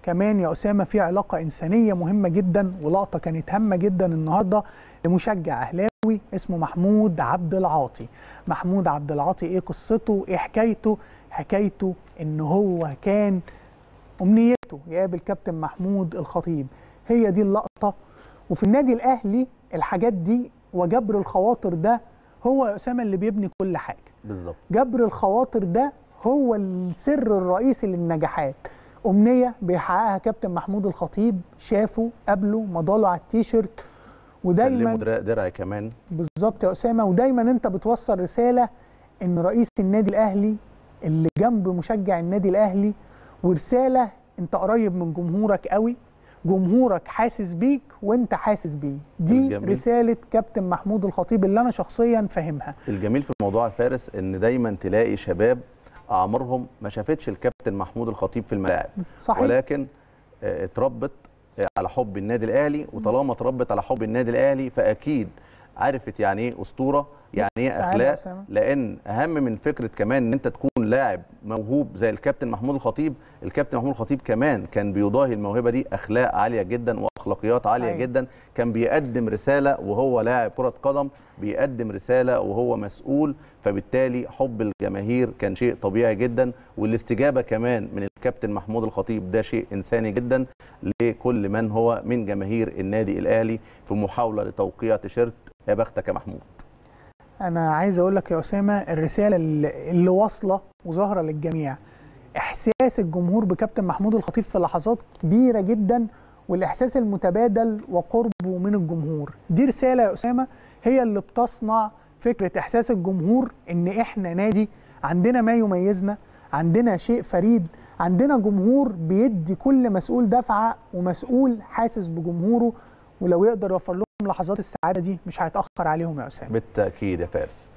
كمان يا اسامه في علاقه انسانيه مهمه جدا ولقطه كانت هامه جدا النهارده لمشجع اهلاوي اسمه محمود عبد العاطي محمود عبد العاطي ايه قصته ايه حكايته حكايته ان هو كان امنيته يقابل كابتن محمود الخطيب هي دي اللقطه وفي النادي الاهلي الحاجات دي وجبر الخواطر ده هو يا اسامه اللي بيبني كل حاجه بالظبط جبر الخواطر ده هو السر الرئيسي للنجاحات امنيه بيحققها كابتن محمود الخطيب شافه قابله مضاله على التيشيرت ودايما ودايما درع, درع كمان بالظبط يا اسامه ودايما انت بتوصل رساله ان رئيس النادي الاهلي اللي جنب مشجع النادي الاهلي ورساله انت قريب من جمهورك قوي جمهورك حاسس بيك وانت حاسس بيه دي الجميل. رساله كابتن محمود الخطيب اللي انا شخصيا فاهمها الجميل في الموضوع يا فارس ان دايما تلاقي شباب اعمارهم ما شافتش الكابتن محمود الخطيب في الملاعب صحيح ولكن آه، اتربت آه، على حب النادي الاهلي وطالما اتربت على حب النادي الاهلي فاكيد عرفت يعني ايه اسطوره يعني ايه سعادة اخلاق أسامة. لان اهم من فكره كمان ان انت تكون لاعب موهوب زي الكابتن محمود الخطيب الكابتن محمود الخطيب كمان كان بيضاهي الموهبه دي اخلاق عاليه جدا واخلاقيات عاليه أيوة. جدا كان بيقدم رساله وهو لاعب كره قدم بيقدم رساله وهو مسؤول فبالتالي حب الجماهير كان شيء طبيعي جدا والاستجابه كمان من الكابتن محمود الخطيب ده شيء انساني جدا لكل من هو من جماهير النادي الاهلي في محاوله لتوقيع تيشيرت يا بختك يا محمود انا عايز اقول لك يا اسامه الرساله اللي اللي واصله وظاهره للجميع احساس الجمهور بكابتن محمود الخطيب في لحظات كبيره جدا والاحساس المتبادل وقربه من الجمهور دي رساله يا اسامه هي اللي بتصنع فكره احساس الجمهور ان احنا نادي عندنا ما يميزنا عندنا شيء فريد عندنا جمهور بيدي كل مسؤول دفعه ومسؤول حاسس بجمهوره ولو يقدر يوفر لهم لحظات السعاده دي مش هيتاخر عليهم يا اسامه بالتاكيد يا فارس